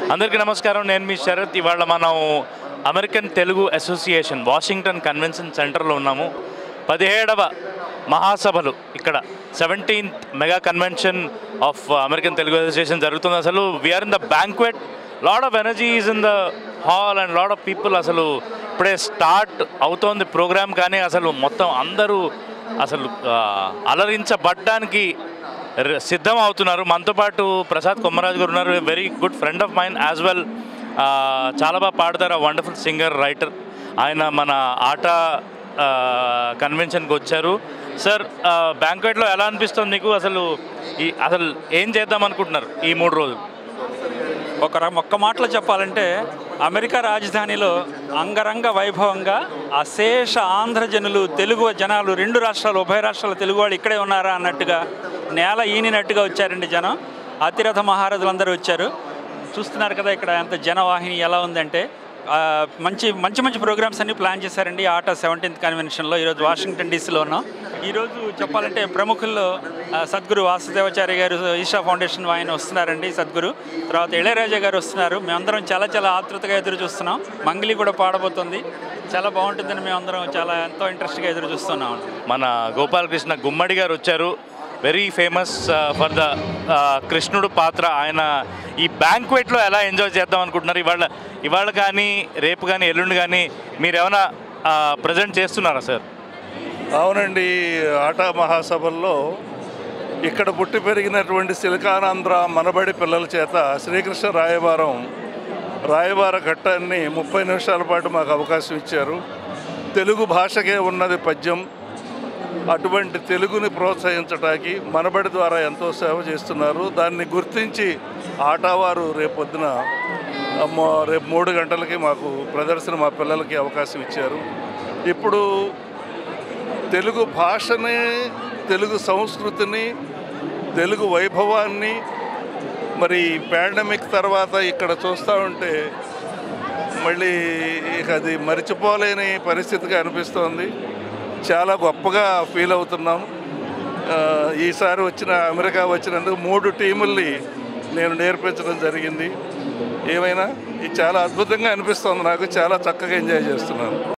అందరికీ నమస్కారం నేను మీ శరత్ ఇవాళ మనం American Telugu association Washington convention సెంటర్లో ఉన్నాము పదిహేడవ మహాసభలు ఇక్కడ seventeenth mega convention of American Telugu association జరుగుతుంది అసలు we are in the banquet lot of energy is in the hall and lot of people అసలు ఇప్పుడే స్టార్ట్ అవుతోంది ప్రోగ్రామ్ కానీ అసలు మొత్తం అందరూ అసలు ఆ, అలరించబడ్డానికి ర- సిద్ధం అవుతున్నారు మనతో పాటు ప్రసాద్ కొమ్మరాజు గారు ఉన్నారు very good friend of mind as well చాలా బాగా పాడతారు వండర్ఫుల్ సింగర్ రైటర్ ఆయన మన ఆట కన్వెన్షన్కి వచ్చారు సార్ బ్యాంక్వెట్లో ఎలా అనిపిస్తుంది మీకు అసలు ఈ అసలు ఏం చేద్దాం అనుకుంటున్నారు ఈ మూడు రోజులు ఒక ర- ఒక్క మాటలో చెప్పాలంటే అమెరికా రాజధానిలో అంగరంగ వైభవంగా అశేష ఆంధ్ర జనులు తెలుగు జనాలు రెండు రాష్ట్రాలు ఉభయ రాష్ట్రాల తెలుగు వాళ్ళు ఇక్కడే ఉన్నారా అన్నట్టుగా నేల ఈనినట్టుగా వచ్చారండి జనం అతిరథ మహారథులందరూ వచ్చారు చూస్తున్నారు కదా ఇక్కడ ఎంత జనవాహిని ఎలా ఉందంటే ఆ, మంచి మంచి మంచి ప్రోగ్రామ్స్ అన్ని ప్లాన్ చేశారండి ఆట సెవెంటీన్త్ కన్వెన్షన్లో ఈరోజు వాషింగ్టన్ డీసీలో ఉన్నాం ఈరోజు చెప్పాలంటే ప్రముఖుల్లో ఆ, సద్గురు వాసుదేవాచార్య గారు ఈషా ఫౌండేషన్ ఆయన వస్తున్నారండి సద్గురు తర్వాత ఇళయరాజా గారు వస్తున్నారు మేమందరం చాలా చాలా ఆతృతగా ఎదురు చూస్తున్నాం మంగిలి కూడా పాడబోతుంది చాలా బాగుంటుందని మేమందరం చాలా ఎంతో ఇంట్రెస్ట్గా ఎదురు చూస్తున్నాం మన గోపాలకృష్ణ గుమ్మడి గారు వచ్చారు వెరీ ఫేమస్ ఫర్ ద కృష్ణుడు పాత్ర ఆయన ఈ బ్యాంక్వెట్లో ఎలా ఎంజాయ్ చేద్దాం అనుకుంటున్నారు ఇవాళ ఇవాళ కానీ రేపు కానీ ఎల్లుండి కానీ మీరు ఏమైనా ప్రజెంట్ చేస్తున్నారా సార్ అవునండి ఆటా మహాసభల్లో ఇక్కడ పుట్టి పెరిగినటువంటి సిలికానాంధ్ర మనబడి పిల్లల చేత శ్రీకృష్ణ రాయబారం రాయబార ఘట్టాన్ని ముప్పై నిమిషాల పాటు మాకు అవకాశం ఇచ్చారు తెలుగు భాషకే ఉన్నది పద్యం అటువంటి తెలుగుని ప్రోత్సహించడానికి మనబడి ద్వారా ఎంతో సేవ చేస్తున్నారు దాన్ని గుర్తించి ఆటవారు రేపొద్దున అమ్మో, రేపు మూడు గంటలకి మాకు ప్రదర్శన మా పిల్లలకి అవకాశం ఇచ్చారు ఇప్పుడు తెలుగు భాషని తెలుగు సంస్కృతిని తెలుగు వైభవాన్ని మరి పాండమిక్ తర్వాత ఇక్కడ చూస్తూ ఉంటే మళ్ళీ ఇక అది మరిచిపోలేని పరిస్థితిగా అనిపిస్తోంది చాలా గొప్పగా ఫీల్ అవుతున్నాం ఆ, ఈసారి వచ్చిన అమెరికా వచ్చినందుకు మూడు టీముల్ని నేను నేర్పించడం జరిగింది ఏమైనా ఇది చాలా అద్భుతంగా అనిపిస్తుంది నాకు చాలా చక్కగా ఎంజాయ్ చేస్తున్నాను